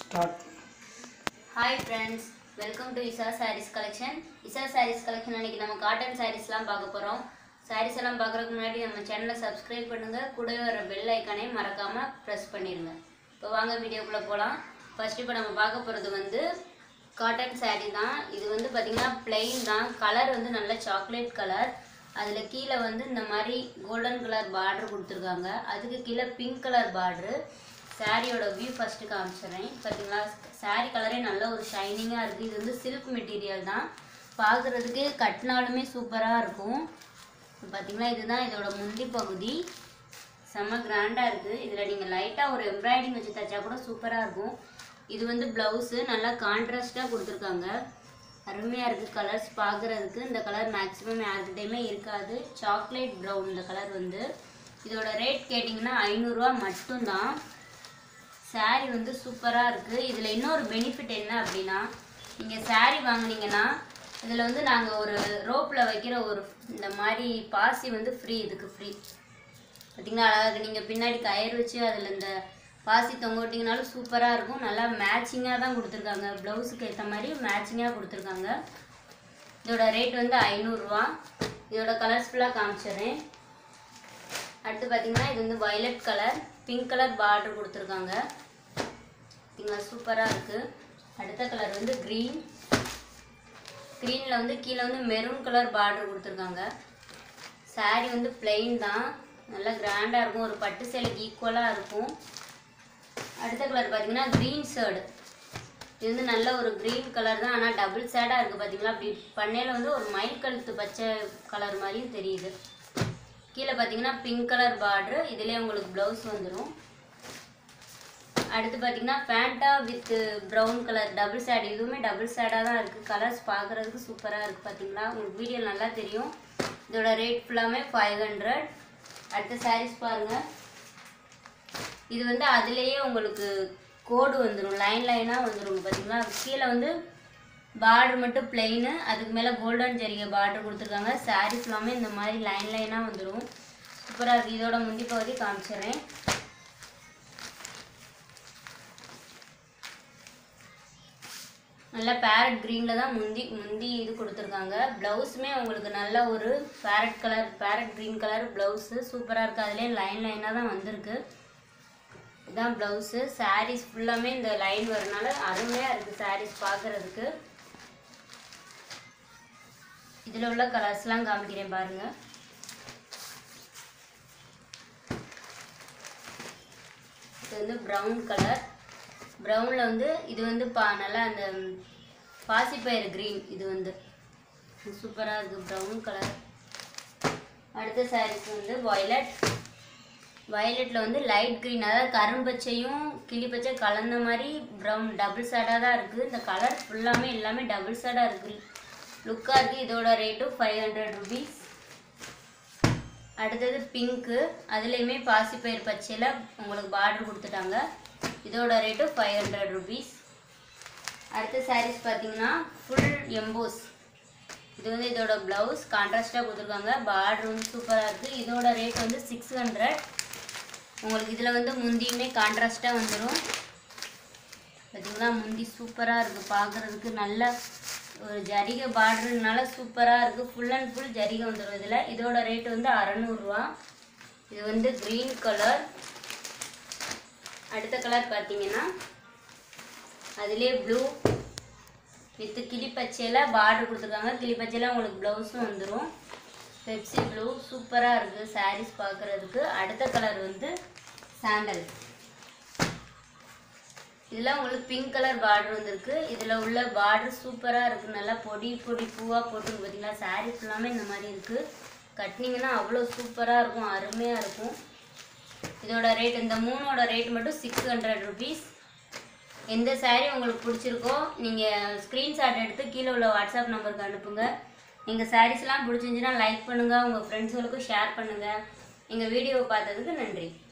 start hi friends welcome to Isha sarees collection Isha sarees collection அன்னைக்கு நம்ம cotton சாரீஸ்லாம் பார்க்க போகிறோம் சாரீஸ் எல்லாம் பார்க்குறதுக்கு முன்னாடி நம்ம சேனலை சப்ஸ்கிரைப் பண்ணுங்கள் கூடவே வர பெல் ஐக்கானையும் மறக்காமல் ப்ரெஸ் பண்ணிடுங்க இப்போ வாங்க வீடியோக்குள்ளே போகலாம் ஃபர்ஸ்ட் இப்போ நம்ம பார்க்க போகிறது வந்து காட்டன் saree தான் இது வந்து பார்த்திங்கன்னா plain தான் கலர் வந்து நல்ல சாக்லேட் கலர் அதில் கீழே வந்து இந்த மாதிரி கோல்டன் கலர் பார்டர் கொடுத்துருக்காங்க அதுக்கு கீழே பிங்க் கலர் பார்டரு சாரியோட வியூ ஃபஸ்ட்டு காமிச்சிடுறேன் பார்த்தீங்களா saree கலரே நல்ல ஒரு ஷைனிங்காக இருக்குது இது வந்து சில்க் மெட்டீரியல் தான் பார்க்குறதுக்கு கட்டினாலுமே சூப்பராக இருக்கும் பார்த்தீங்களா இதுதான் இதோட முந்தி பகுதி செம்ம கிராண்டாக இருக்குது இதில் நீங்கள் லைட்டாக ஒரு எம்ப்ராய்டிங் வச்சு தைச்சா கூட சூப்பராக இருக்கும் இது வந்து ப்ளவுஸு நல்லா கான்ட்ராஸ்ட்டாக கொடுத்துருக்காங்க அருமையாக இருக்குது கலர்ஸ் பார்க்குறதுக்கு இந்த கலர் மேக்ஸிமம் யாருக்கிட்டையுமே இருக்காது சாக்லேட் ப்ரௌன் இந்த கலர் வந்து இதோட ரேட் கேட்டிங்கன்னா ஐநூறுரூவா மட்டும்தான் saree வந்து சூப்பராக இருக்குது இதில் இன்னொரு பெனிஃபிட் என்ன அப்படின்னா நீங்கள் saree வாங்குனீங்கன்னா இதில் வந்து நாங்கள் ஒரு ரோப்பில் வைக்கிற ஒரு இந்த மாதிரி பாசி வந்து ஃப்ரீ இதுக்கு ஃப்ரீ பார்த்தீங்களா அழகாக நீங்கள் பின்னாடி கயிறு வச்சு அதில் இந்த பாசி தொங்க விட்டிங்கனாலும் சூப்பராக இருக்கும் நல்லா மேட்சிங்காக தான் கொடுத்துருக்காங்க ப்ளவுஸுக்கு ஏற்ற மாதிரி மேட்சிங்காக கொடுத்துருக்காங்க இதோட ரேட் வந்து ஐநூறுரூவா இதோட கலர்ஸ் ஃபுல்லாக காமிச்சிடுறேன் அடுத்து பார்த்தீங்கன்னா இது வந்து violet colour pink colour border கொடுத்துருக்காங்க பார்த்தீங்களா சூப்பராக இருக்குது அடுத்த கலர் வந்து க்ரீன் க்ரீனில் வந்து கீழே வந்து மெரூன் கலர் பார்டர் கொடுத்துருக்காங்க saree வந்து plain தான் நல்லா கிராண்டாக இருக்கும் ஒரு பட்டு சேலைக்கு ஈக்குவலாக இருக்கும் அடுத்த கலர் பார்த்தீங்கன்னா க்ரீன் ஷேர்டு இது வந்து நல்ல ஒரு க்ரீன் கலர் தான் ஆனால் டபுள் ஷேடாக இருக்குது பார்த்தீங்களா அப்படி பண்ணையில் வந்து ஒரு மயில் கழுத்து பச்சை கலர் மாதிரியும் தெரியுது கீழே பார்த்தீங்கன்னா பிங்க் கலர் பார்டரு இதுலேயே உங்களுக்கு ப்ளவுஸ் வந்துடும் அடுத்து பார்த்தீங்கன்னா Fanta with brown colour double shade இதுவுமே டபுள் சேடாக தான் இருக்குது கலர்ஸ் பார்க்குறதுக்கு சூப்பராக இருக்குது பார்த்தீங்களா உங்களுக்கு வீடியோ நல்லா தெரியும் இதோட ரேட் ஃபுல்லாமே ஃபைவ் ஹண்ட்ரட் அடுத்த சாரீஸ் பாருங்கள் இது வந்து அதுலேயே உங்களுக்கு கோடு வந்துடும் லைன் லைனாக வந்துடும் பார்த்தீங்களா கீழே வந்து பார்டர் மட்டும் பிளெயின் அதுக்கு மேலே கோல்டன் ஜரிகை பார்டர் கொடுத்துருக்காங்க சாரீஸ் எல்லாமே இந்த மாதிரி லைன் லைனாக வந்துடும் சூப்பராக இருக்குது இதோட முந்தி பகுதி காமிச்சிடுறேன் நல்லா பேரட் க்ரீனில் தான் முந்தி முந்தி இது கொடுத்துருக்காங்க ப்ளவுஸுமே உங்களுக்கு நல்ல ஒரு parrot colour parrot green colour blouse சூப்பராக இருக்குது அதுலேயே லைன் லைனாக தான் வந்திருக்கு இதான் ப்ளவுஸு சாரீஸ் ஃபுல்லாமே இந்த லைன் வரனால அருமையாக இருக்குது சாரீஸ் பார்க்குறதுக்கு இதில் உள்ள கலர்ஸ்லாம் காமிக்கிறேன் பாருங்கள் இது வந்து ப்ரௌன் கலர் ப்ரௌனில் வந்து இது வந்து பா நல்லா அந்த பாசிப்பயிறு க்ரீன் இது வந்து சூப்பராக இருக்குது ப்ரௌன் கலர் அடுத்த சாரீஸ் வந்து வயலட் வயலட்டில் வந்து லைட் க்ரீன் அதாவது கரும்பச்சையும் கிளிப்பச்சை கலந்த மாதிரி ப்ரௌன் டபுள் ஷேடாக தான் இருக்குது இந்த கலர் ஃபுல்லாமே எல்லாமே டபுள் ஷேடாக இருக்குது லுக்காக இருக்குது இதோட ரேட்டும் ஃபைவ் ஹண்ட்ரட் ருபீஸ் அடுத்தது பிங்க்கு அதுலேயுமே பாசிப்பயிர் பச்சையில் உங்களுக்கு பார்டர் கொடுத்துட்டாங்க இதோட ரேட்டு ஃபைவ் ஹண்ட்ரட் ருபீஸ் அடுத்த சாரீஸ் பார்த்தீங்கன்னா ஃபுல் எம்போஸ் இது வந்து இதோட ப்ளவுஸ் கான்ட்ராஸ்டாக கொடுத்துருக்காங்க பார்டர் வந்து சூப்பராக இருக்குது இதோட ரேட் வந்து சிக்ஸ் ஹண்ட்ரட் உங்களுக்கு இதில் வந்து முந்தியுமே கான்ட்ராஸ்டாக வந்துடும் பார்த்தீங்களா முந்தி சூப்பராக இருக்குது பார்க்குறதுக்கு நல்ல ஒரு ஜரிகை பார்டர்னால சூப்பராக இருக்குது ஃபுல் அண்ட் ஃபுல் ஜரிகை வந்துடும் இதில் இதோட ரேட் வந்து அறநூறுவா இது வந்து க்ரீன் கலர் அடுத்த கலர் பார்த்தீங்கன்னா அதுலேயே ப்ளூ வித் கிளிப்பச்சையில் பார்டர் கொடுத்துருக்காங்க கிளிப்பச்சையில் உங்களுக்கு ப்ளவுஸும் வந்துடும் பெப்சி ப்ளூ சூப்பராக இருக்குது சாரீஸ் பார்க்குறதுக்கு அடுத்த கலர் வந்து சாண்டல் இதில் உங்களுக்கு பிங்க் கலர் பார்டர் வந்திருக்கு இதில் உள்ள பார்டர் சூப்பராக இருக்குது நல்லா பொடி பொடி பூவாக போட்டு பார்த்தீங்களா சாரீ ஃபுல்லாமே இந்த மாதிரி இருக்குது கட்டினீங்கன்னா அவ்வளோ சூப்பராக இருக்கும் அருமையாக இருக்கும் இதோட ரேட் இந்த மூணோட ரேட் மட்டும் சிக்ஸ் ஹண்ட்ரட் ருபீஸ் எந்த saree உங்களுக்கு பிடிச்சிருக்கோ நீங்கள் ஸ்க்ரீன்ஷாட் எடுத்து கீழே உள்ள வாட்ஸ்அப் நம்பருக்கு அனுப்புங்க எங்கள் சாரீஸ்லாம் பிடிச்சிருந்துச்சுன்னா லைக் பண்ணுங்கள் உங்கள் ஃப்ரெண்ட்ஸுகளுக்கும் ஷேர் பண்ணுங்கள் எங்கள் வீடியோவை பார்த்ததுக்கு நன்றி